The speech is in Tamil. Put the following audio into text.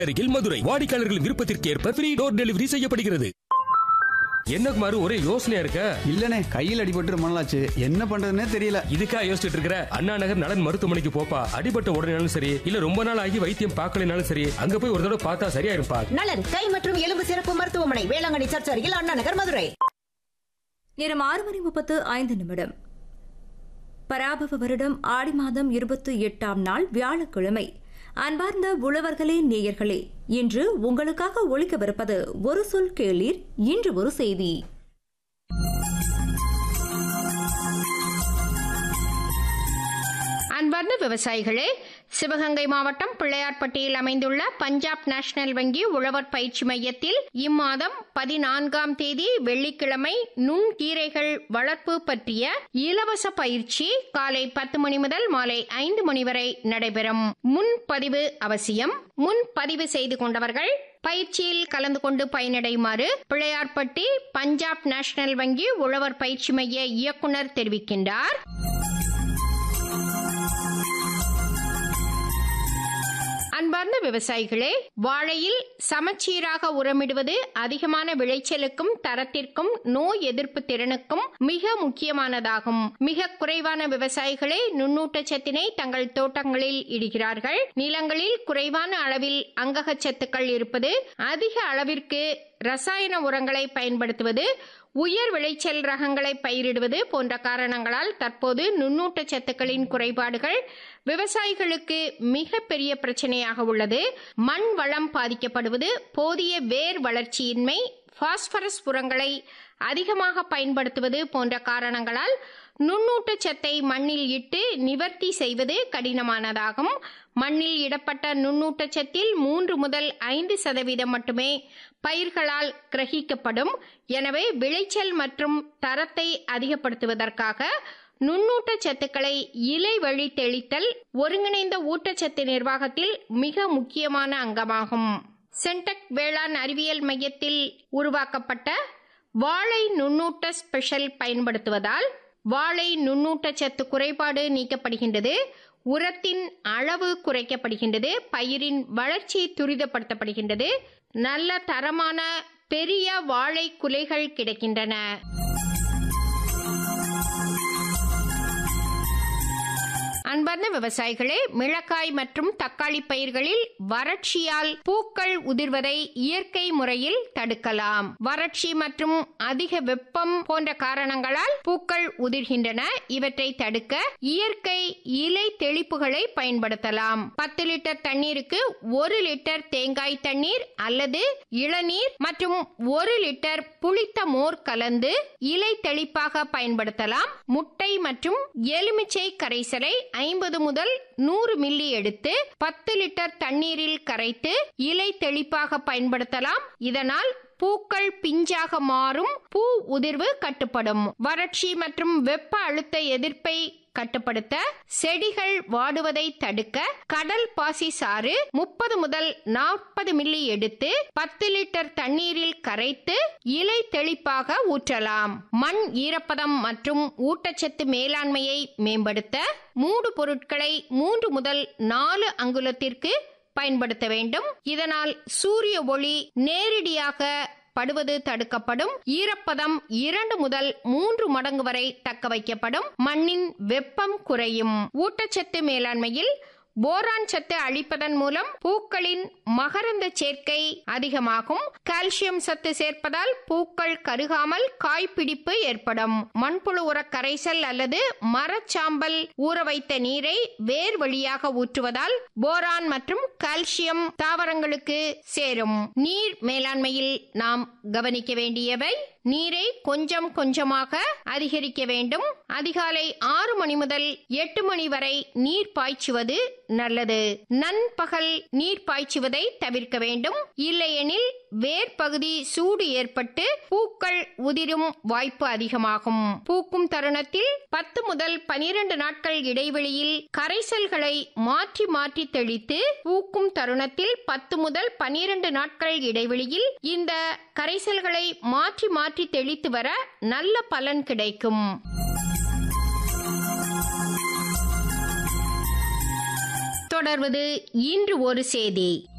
அருகில் மதுரை வாடிக்கையாளர்களின் விருப்பத்திற்கு ஏற்ப ஃப்ரீ டோர் டெலிவரி செய்யப்படுகிறது என்ன குமாரு ஒரே யோசனையா இருக்க இல்லனே கையில் அடிபட்டு ரொம்ப நாளாச்சு என்ன பண்றதுன்னே தெரியல இதுக்கா யோசிச்சுட்டு இருக்கிற அண்ணா நகர் நலன் மருத்துவமனைக்கு போப்பா அடிபட்ட உடனேனாலும் சரி இல்ல ரொம்ப நாள் ஆகி வைத்தியம் பார்க்கலனாலும் சரி அங்க போய் ஒரு தடவை பார்த்தா சரியா இருப்பா நலன் கை மற்றும் எலும்பு சிறப்பு மருத்துவமனை வேளாங்கண்ணி சர்ச் அருகில் அண்ணா நகர் மதுரை நேரம் ஆறு மணி முப்பத்து ஐந்து நிமிடம் பராபவ வருடம் ஆடி மாதம் இருபத்தி எட்டாம் நாள் வியாழக்கிழமை அன்பார்ந்த உழவர்களே நேயர்களே இன்று உங்களுக்காக ஒழிக்கவிருப்பது ஒரு சொல் கேளீர் இன்று ஒரு செய்தி அன்பார்ந்த விவசாயிகளே சிவகங்கை மாவட்டம் பிள்ளையார்பட்டியில் அமைந்துள்ள பஞ்சாப் நேஷனல் வங்கி உழவர் பயிற்சி மையத்தில் இம்மாதம் பதினான்காம் தேதி வெள்ளிக்கிழமை நுண்கீரைகள் வளர்ப்பு பற்றிய இலவச பயிற்சி காலை பத்து மணி முதல் மாலை ஐந்து மணி வரை நடைபெறும் முன்பதிவு அவசியம் முன்பதிவு செய்து கொண்டவர்கள் பயிற்சியில் கலந்து கொண்டு பயனடையுமாறு பிள்ளையார்பட்டி பஞ்சாப் நேஷனல் வங்கி உழவர் பயிற்சி மைய இயக்குனர் தெரிவிக்கின்றார் அன்பார்ந்த விவசாயிகளே வாழையில் சமச்சீராக உரமிடுவது அதிகமான விளைச்சலுக்கும் தரத்திற்கும் நோய் எதிர்ப்பு திறனுக்கும் மிக முக்கியமானதாகும் மிக குறைவான விவசாயிகளே நுண்ணூட்டச்சத்தினை தங்கள் தோட்டங்களில் இடுகிறார்கள் நிலங்களில் குறைவான அளவில் அங்ககச்சத்துக்கள் இருப்பது அதிக அளவிற்கு ரசாயன உரங்களை பயன்படுத்துவது உயர் விளைச்சல் ரகங்களை பயிரிடுவது போன்ற காரணங்களால் தற்போது நுண்ணூட்டச்சத்துக்களின் குறைபாடுகள் விவசாயிகளுக்கு மிக பெரிய பிரச்சனையாக உள்ளது மண் வளம் பாதிக்கப்படுவது போதிய வேர் வளர்ச்சியின்மை பாஸ்பரஸ் உரங்களை அதிகமாக பயன்படுத்துவது போன்ற காரணங்களால் நுண்ணூட்டச்சத்தை மண்ணில் இட்டு நிவர்த்தி செய்வது கடினமானதாகும் மண்ணில் இடப்பட்ட நுண்ணூட்டச்சத்தில் மூன்று முதல் ஐந்து சதவீதம் மட்டுமே பயிர்களால் கிரகிக்கப்படும் எனவே விளைச்சல் மற்றும் தரத்தை அதிகப்படுத்துவதற்காக நுண்ணூட்ட சத்துக்களை இலை வழி தெளித்தல் ஒருங்கிணைந்த ஊட்டச்சத்து நிர்வாகத்தில் மிக முக்கியமான அங்கமாகும் சென்டெக் வேளாண் அறிவியல் மையத்தில் உருவாக்கப்பட்ட வாழை நுண்ணூட்ட ஸ்பெஷல் பயன்படுத்துவதால் வாழை நுண்ணூட்டச்சத்து குறைபாடு நீக்கப்படுகின்றது உரத்தின் அளவு குறைக்கப்படுகின்றது பயிரின் வளர்ச்சி துரிதப்படுத்தப்படுகின்றது நல்ல தரமான பெரிய வாழை குலைகள் கிடைக்கின்றன அன்பார்ந்த விவசாயிகளே மிளகாய் மற்றும் தக்காளி பயிர்களில் வறட்சியால் பூக்கள் உதிர்வதை இயற்கை முறையில் தடுக்கலாம் வறட்சி மற்றும் அதிக வெப்பம் போன்ற காரணங்களால் பூக்கள் உதிர்கின்றன இவற்றை தடுக்க இயற்கை இலை தெளிப்புகளை பயன்படுத்தலாம் பத்து லிட்டர் தண்ணீருக்கு ஒரு லிட்டர் தேங்காய் தண்ணீர் அல்லது இளநீர் மற்றும் ஒரு லிட்டர் புளித்த மோர் கலந்து இலை தெளிப்பாக பயன்படுத்தலாம் முட்டை மற்றும் எலுமிச்சை கரைசலை ஐம்பது முதல் நூறு மில்லி எடுத்து பத்து லிட்டர் தண்ணீரில் கரைத்து இலை தெளிப்பாக பயன்படுத்தலாம் இதனால் பூக்கள் பிஞ்சாக மாறும் பூ உதிர்வு கட்டுப்படும் வறட்சி மற்றும் வெப்ப அழுத்த எதிர்ப்பை கட்டுப்படுத்த செடிகள் வாடுவதை தடுக்க கடல் பாசி சாறு முப்பது முதல் நாற்பது மில்லி எடுத்து பத்து லிட்டர் தண்ணீரில் கரைத்து இலை தெளிப்பாக ஊற்றலாம் மண் ஈரப்பதம் மற்றும் ஊட்டச்சத்து மேலாண்மையை மேம்படுத்த மூடு பொருட்களை மூன்று முதல் நாலு அங்குலத்திற்கு பயன்படுத்த வேண்டும் இதனால் சூரிய ஒளி நேரடியாக படுவது தடுக்கப்படும் ஈரப்பதம் இரண்டு முதல் மூன்று மடங்கு வரை தக்க வைக்கப்படும் மண்ணின் வெப்பம் குறையும் ஊட்டச்சத்து மேலாண்மையில் போரான் சத்து அளிப்பதன் மூலம் பூக்களின் மகரந்த சேர்க்கை அதிகமாகும் கால்சியம் சத்து சேர்ப்பதால் பூக்கள் கருகாமல் காய்பிடிப்பு ஏற்படும் மண்புழு உர கரைசல் அல்லது மரச்சாம்பல் ஊற வைத்த நீரை வேர் வழியாக ஊற்றுவதால் போரான் மற்றும் கால்சியம் தாவரங்களுக்கு சேரும் நீர் மேலாண்மையில் நாம் கவனிக்க வேண்டியவை நீரை கொஞ்சம் கொஞ்சமாக அதிகரிக்க வேண்டும் அதிகாலை ஆறு மணி முதல் எட்டு மணி வரை நீர் பாய்ச்சுவது நல்லது நண்பகல் நீர் பாய்ச்சுவதை தவிர்க்க வேண்டும் இல்லையெனில் வேர் பகுதி சூடு ஏற்பட்டு பூக்கள் உதிரும் வாய்ப்பு அதிகமாகும் பூக்கும் தருணத்தில் பத்து முதல் பனிரெண்டு நாட்கள் இடைவெளியில் கரைசல்களை மாற்றி மாற்றி தெளித்து பூக்கும் தருணத்தில் பத்து முதல் பனிரெண்டு நாட்கள் இடைவெளியில் இந்த கரைசல்களை மாற்றி மாற்றி தெளித்து வர நல்ல பலன் கிடைக்கும் தொடர்வது இன்று ஒரு செய்தி